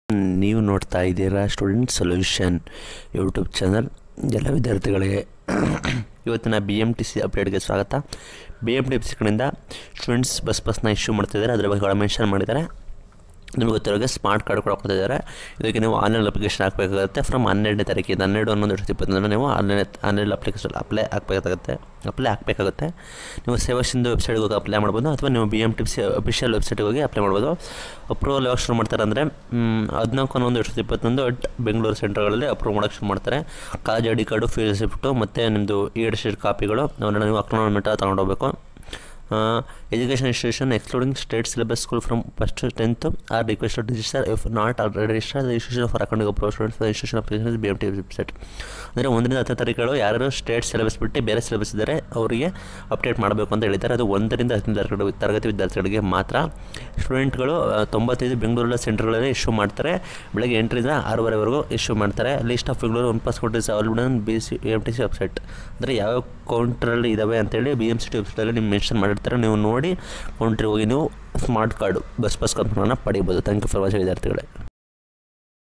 ನೀವು ನೋಡ್ತಾ ಇದ್ದೀರಾ ಸ್ಟೂಡೆಂಟ್ ಸೊಲ್ಯೂಷನ್ ಯೂಟ್ಯೂಬ್ ಚಾನಲ್ ಎಲ್ಲ ವಿದ್ಯಾರ್ಥಿಗಳಿಗೆ ಇವತ್ತಿನ ಬಿ ಎಮ್ ಟಿ ಸಿ ಅಪ್ಡೇಟ್ಗೆ ಸ್ವಾಗತ ಬಿ ಎಮ್ ಟಿ ಸಿ ಕಡೆಯಿಂದ ಸ್ಟೂಡೆಂಟ್ಸ್ ಬಸ್ ಬಸ್ನ ಇಶ್ಯೂ ಮಾಡ್ತಿದ್ದಾರೆ ಅದರ ಬಗ್ಗೆ ಮೆನ್ಷನ್ ಮಾಡಿದ್ದಾರೆ ನಿಮಗೆ ಗೊತ್ತಿರೋಗೆ ಸ್ಮಾರ್ಟ್ ಕಾರ್ಡ್ ಕೂಡ ಕೊಡ್ತಿದ್ದಾರೆ ಇದಕ್ಕೆ ನೀವು ಆನ್ಲೈನ್ ಅಪ್ಲಿಕೇಶನ್ ಹಾಕಬೇಕಾಗುತ್ತೆ ಫ್ರಮ್ ಹನ್ನೆರಡನೇ ತಾರೀಕಿಂದ ಹನ್ನೆರಡು ಹನ್ನೊಂದು ಎರಡು ಸಾವಿರದ ಇಪ್ಪತ್ತೊಂದರ ನೀವು ಆನ್ಲೈನ್ ಆನ್ಲೈನ್ ಅಪ್ಲಿಕೇಶನ್ ಅಪ್ಲೈ ಹಾಕಬೇಕಾಗುತ್ತೆ ಅಪ್ಲೈ ಹಾಕಬೇಕಾಗುತ್ತೆ ನೀವು ಸೇವಾ ಸಿಂಧು ವೆಬ್ಸೈಟ್ಗೆ ಹೋಗಿ ಅಪ್ಲೈ ಮಾಡ್ಬೋದು ಅಥವಾ ನೀವು B M T C official ವೆಬ್ಸೈಟ್ಗೆ ಹೋಗಿ ಅಪ್ಲೈ ಮಾಡ್ಬೋದು ಅಪ್ರೂವಲ್ ಯಾವಾಗ ಶುರು ಮಾಡ್ತಾರೆ ಅಂದರೆ ಹದಿನಾಲ್ಕು ಹನ್ನೊಂದು ಎರಡು ಸಾವಿರದ ಇಪ್ಪತ್ತೊಂದು ಅಟ್ ಬೆಂಗಳೂರು ಸೆಂಟರ್ಗಳಲ್ಲಿ ಅಪ್ರೂವ್ ಮಾಡೋಕ್ಕೆ ಶುರು ಮಾಡ್ತಾರೆ college I D card fees receipt ಮತ್ತು ನಿಮ್ಮದು ಈ ಶೀಟ್ ಕಾಪಿಗಳು ಅವನ್ನ ನೀವು ಅಕ್ನಾಲ್ಮೆಂಟ್ ತಗೊಂಡು ಹೋಗಬೇಕು education institution excluding state syllabus school from first tenth or request register if not already register institution for accounting approve students institution application B M T website ಅಂದರೆ ಒಂದರಿಂದ ಹತ್ತನೇ ತಾರೀಕುಗಳು ಯಾರು ಸ್ಟೇಟ್ ಸಿಲೆಬಸ್ ಬಿಟ್ಟು ಬೇರೆ ಸಿಲೆಬಸ್ ಇದ್ದಾರೆ ಅವರಿಗೆ ಅಪ್ಡೇಟ್ ಮಾಡಬೇಕು ಅಂತ ಹೇಳಿದ್ದಾರೆ ಅದು ಒಂದರಿಂದ ಹತ್ತನೇ ತರಗತಿ ತರಗತಿ ವಿದ್ಯಾರ್ಥಿಗಳಿಗೆ ಮಾತ್ರ ಸ್ಟೂಡೆಂಟ್ಗಳು ಆ, ತೊಂಬತ್ತೈದು ಬೆಂಗಳೂರಿನ ಸೆಂಟರ್ಗಳಲ್ಲಿ ಇಶ್ಯೂ ಮಾಡ್ತಾರೆ ಬೆಳಗ್ಗೆ ಎಂಟರಿಂದ ಆರೂವರೆವರೆಗೂ ಇಶ್ಯೂ ಮಾಡ್ತಾರೆ list of Bengaluru one pass ಕೊಟ್ಟಿಸ್ available B C M T C website ಅಂದರೆ ಯಾವ ಕೌಂಟ್ರಲ್ಲಿ ಇದ್ದಾವೆ ಅಂತೇಳಿ ಬಿ ಎಮ್ ಸಿ ಟಿ ವೆಬ್ಸೈಟಲ್ಲಿ ನೀವು ಮೆನ್ಷನ್ ಮಾಡಿರ್ತಾರೆ ನೀವು ನೋಡಿ ಕೌಂಟ್ರಿಗೆ ಹೋಗಿ ನೀವು ಸ್ಮಾರ್ಟ್ ಕಾರ್ಡು ಬಸ್ ಬಸ್ ಕಂಪ್ನಿಯನ್ನು ಪಡಿಬೋದು ಥ್ಯಾಂಕ್ ಯು ಫಾರ್ ವಾಚಿಂಗ್ ವಿದ್ಯಾರ್ಥಿಗಳೇ